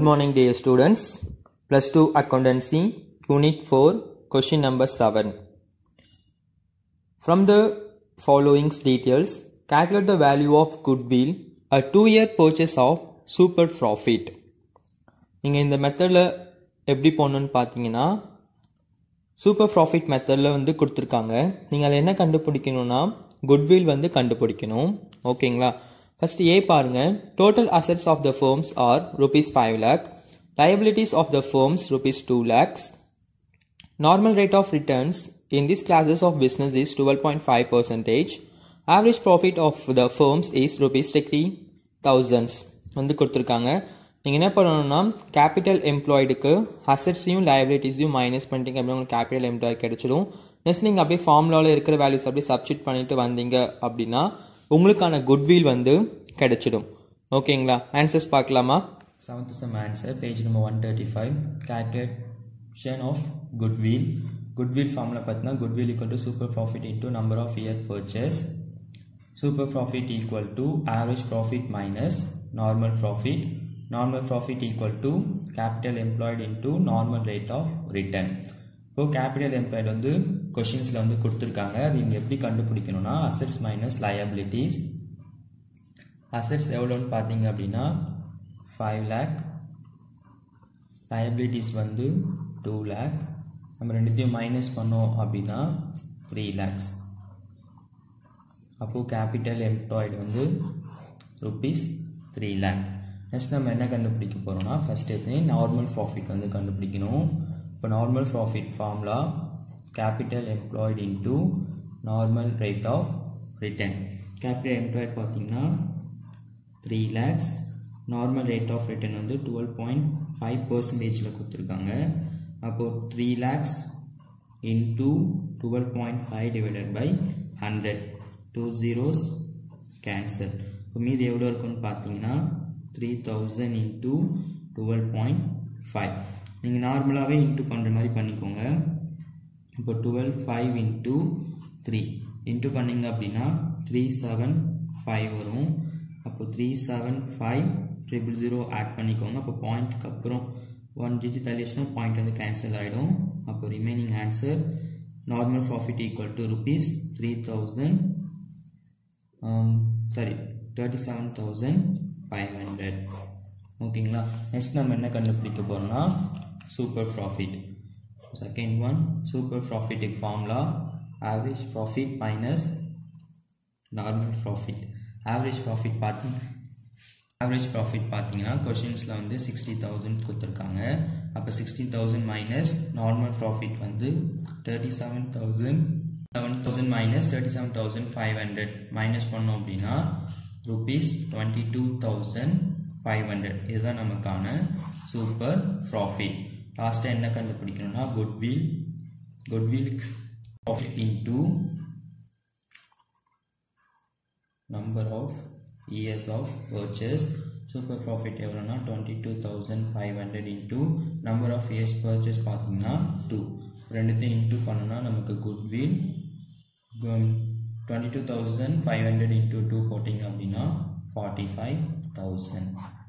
Good morning, dear students. Plus 2 Accountancy, Unit 4, question number 7. From the following details, calculate the value of goodwill, a two year purchase of super profit. நீங்கள் இந்த மெத்தடில் எப்படி போகணுன்னு பார்த்தீங்கன்னா super profit மெத்தடில் வந்து கொடுத்துருக்காங்க நீங்கள் அதில் என்ன கண்டுபிடிக்கணும்னா குட்வில் வந்து கண்டுபிடிக்கணும் ஓகேங்களா ஃபஸ்ட்டு ஏ பாருங்கள் total assets of the firms are rupees five lakh liabilities of the firms rupees 2 lakhs normal rate of returns in these classes of business is 12.5 percentage average profit of the firms is rupees 30 thousands வந்து கொடுத்துருக்காங்க நீங்கள் என்ன பண்ணணும்னா capital எம்ப்ளாய்டுக்கு அசட்ஸையும் லைபிலிட்டிஸையும் minus பண்ணிட்டீங்க அப்படின்னா உங்களுக்கு capital employee கிடைச்சிடும் next நீங்கள் அப்படியே ஃபார்முலாவில் இருக்கிற வேல்யூஸ் அப்படியே சப்ஸ்டிட் பண்ணிட்டு வந்தீங்க அப்படின்னா உங்களுக்கான குட்வில் வந்து கிடைச்சிடும் ஓகேங்களா ஆன்சர்ஸ் பார்க்கலாமா Seventh sum answer, page number 135. Calculation of goodwill. Goodwill formula பார்த்தீங்கன்னா goodwill equal to super profit into number of year purchase. Super profit equal to average profit minus normal profit. Normal profit equal to capital employed into normal rate of return. இப்போ capital employed வந்து கொஷின்ஸில் வந்து கொடுத்துருக்காங்க அது இங்கே எப்படி கண்டுபிடிக்கணும்னா assets minus liabilities assets எவ்வளோன்னு பார்த்தீங்க அப்படின்னா ஃபைவ் லேக் லயபிலிட்டிஸ் வந்து டூ லேக் நம்ம ரெண்டுத்தையும் மைனஸ் பண்ணோம் அப்படின்னா த்ரீ லேக்ஸ் அப்போது கேபிட்டல் எம்ப்ளாய்டு வந்து ருபீஸ் த்ரீ லேக் நெக்ஸ்ட் நம்ம என்ன கண்டுபிடிக்க போகிறோம்னா ஃபஸ்ட் எத்தனை நார்மல் ப்ராஃபிட் வந்து கண்டுபிடிக்கணும் இப்போ normal profit formula capital employed into normal rate of return capital employed பார்த்தீங்கன்னா three lakhs normal rate of return வந்து டுவெல் பாயிண்ட் ஃபைவ் பர்சன்டேஜில் கொடுத்துருக்காங்க அப்போது three lakhs into twelve point five divided by hundred two zeros cancel இப்போ மீது எவ்வளோ இருக்குன்னு பார்த்தீங்கன்னா three thousand into twelve point five நீங்கள் நார்மலாகவே இன்ட்டு பண்ணுற மாதிரி பண்ணிக்கோங்க இப்போ twelve five into three into பண்ணிங்க அப்படின்னா த்ரீ செவன் ஃபைவ் வரும் அப்போ three seven five triple zero add பண்ணிக்கோங்க அப்போ பாயிண்ட்க்கு அப்புறம் ஒன் டிஜிட் தள்ளிச்சுன்னா பாயிண்ட் வந்து கேன்சல் ஆகிடும் அப்போ remaining answer normal profit equal to rupees three thousand sorry thirty seven thousand five hundred ஓகேங்களா நெக்ஸ்ட் நம்ம என்ன கண்டுபிடிக்க போகிறோம்னா super profit second one super ப்ராஃபிட்டுக்கு formula average profit minus normal profit average profit பார்த்து ஆவரேஜ் ப்ராஃபிட் பார்த்தீங்கன்னா கொஷின்ஸில் வந்து சிக்ஸ்டி தௌசண்ட் கொடுத்துருக்காங்க அப்போ sixty thousand minus normal profit வந்து thirty seven thousand seven thousand minus thirty seven thousand five hundred minus பண்ணோம் அப்படின்னா rupees twenty two thousand five hundred இதுதான் நமக்கான சூப்பர் ப்ராஃபிட் லாஸ்ட்டாக என்ன கண்டுபிடிக்கணும்னா goodwill goodwill profit into number of years of purchase super profit எவ்வளோனா twenty two thousand five hundred into number of years purchase பார்த்தீங்கன்னா two ரெண்டுத்தையும் இன்ட்டு பண்ணோன்னா நமக்கு goodwill twenty two thousand five hundred into two போட்டிங்க அப்படின்னா ஃபார்ட்டி ஃபைவ் தௌசண்ட்